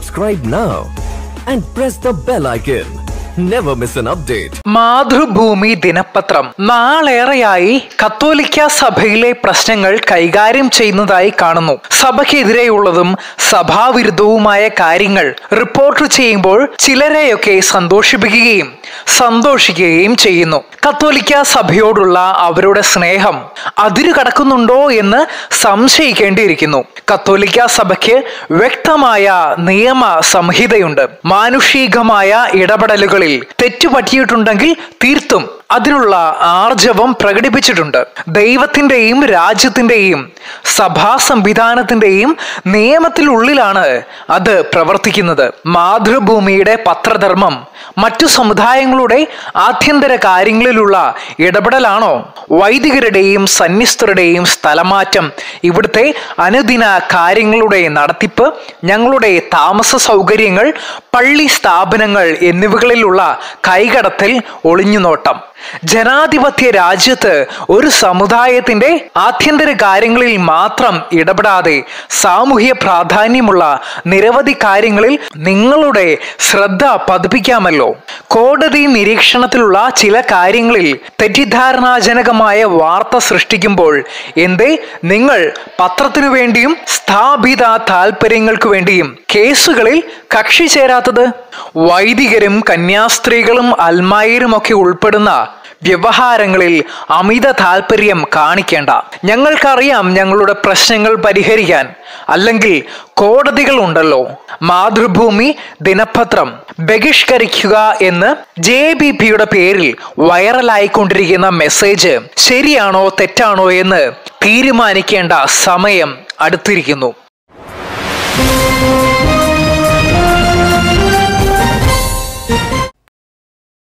Subscribe now and press the bell icon. Never miss an update. Mathrubhumi ദിനപത്രം നാളേറെയായി കത്തോലിക്ക സഭയിലെ പ്രശ്നങ്ങൾ കൈകാര്യം ചെയ്യുന്നതായി കാണുന്നു സഭയ്ക്കെതിരെയുള്ളതും സഭാവിരുദ്ധവുമായ കാര്യങ്ങൾ റിപ്പോർട്ട് ചെയ്യുമ്പോൾ ചിലരെയൊക്കെ സന്തോഷിപ്പിക്കുകയും സന്തോഷിക്കുകയും ചെയ്യുന്നു കത്തോലിക്ക സഭയോടുള്ള അവരുടെ സ്നേഹം അതിരു കടക്കുന്നുണ്ടോ എന്ന് സംശയിക്കേണ്ടിയിരിക്കുന്നു കത്തോലിക്ക സഭയ്ക്ക് വ്യക്തമായ നിയമ സംഹിതയുണ്ട് മാനുഷികമായ ഇടപെടലുകളിൽ തെറ്റുപറ്റിയിട്ടുണ്ടെങ്കിൽ തീർത്തും അതിനുള്ള ആർജവം പ്രകടിപ്പിച്ചിട്ടുണ്ട് ദൈവത്തിന്റെയും രാജ്യത്തിന്റെയും സഭാ സംവിധാനത്തിന്റെയും നിയമത്തിനുള്ളിലാണ് അത് പ്രവർത്തിക്കുന്നത് മാതൃഭൂമിയുടെ പത്രധർമ്മം മറ്റു സമുദായങ്ങളുടെ ആഭ്യന്തര കാര്യങ്ങളിലുള്ള ഇടപെടലാണോ വൈദികരുടെയും സന്യസ്തരുടെയും സ്ഥലമാറ്റം ഇവിടുത്തെ അനുദിന കാര്യങ്ങളുടെ നടത്തിപ്പ് ഞങ്ങളുടെ താമസ സൗകര്യങ്ങൾ പള്ളി സ്ഥാപനങ്ങൾ എന്നിവകളിലുള്ള കൈകടത്തൽ ഒളിഞ്ഞുനോട്ടം ജനാധിപത്യ രാജ്യത്ത് ഒരു സമുദായത്തിന്റെ ആഭ്യന്തര കാര്യങ്ങളിൽ മാത്രം ഇടപെടാതെ സാമൂഹ്യ പ്രാധാന്യമുള്ള നിരവധി കാര്യങ്ങളിൽ നിങ്ങളുടെ ശ്രദ്ധ പതിപ്പിക്കാമല്ലോ കോടതി നിരീക്ഷണത്തിലുള്ള ചില കാര്യങ്ങളിൽ തെറ്റിദ്ധാരണാജനകമായ വാർത്ത സൃഷ്ടിക്കുമ്പോൾ എന്തേ നിങ്ങൾ പത്രത്തിനു വേണ്ടിയും സ്ഥാപിത താല്പര്യങ്ങൾക്ക് വേണ്ടിയും കേസുകളിൽ കക്ഷി ചേരാത്തത് വൈദികരും കന്യാസ്ത്രീകളും അൽമായരുമൊക്കെ ഉൾപ്പെടുന്ന വ്യവഹാരങ്ങളിൽ അമിത താല്പര്യം കാണിക്കേണ്ട ഞങ്ങൾക്കറിയാം ഞങ്ങളുടെ പ്രശ്നങ്ങൾ പരിഹരിക്കാൻ അല്ലെങ്കിൽ കോടതികൾ ഉണ്ടല്ലോ മാതൃഭൂമി ദിനപത്രം ബഹിഷ്കരിക്കുക എന്ന് ജെ ബി പിയുടെ പേരിൽ വൈറലായിക്കൊണ്ടിരിക്കുന്ന മെസ്സേജ് ശരിയാണോ തെറ്റാണോ എന്ന് തീരുമാനിക്കേണ്ട സമയം അടുത്തിരിക്കുന്നു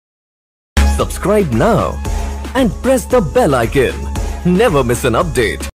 Subscribe now and press the bell icon. Never miss an update.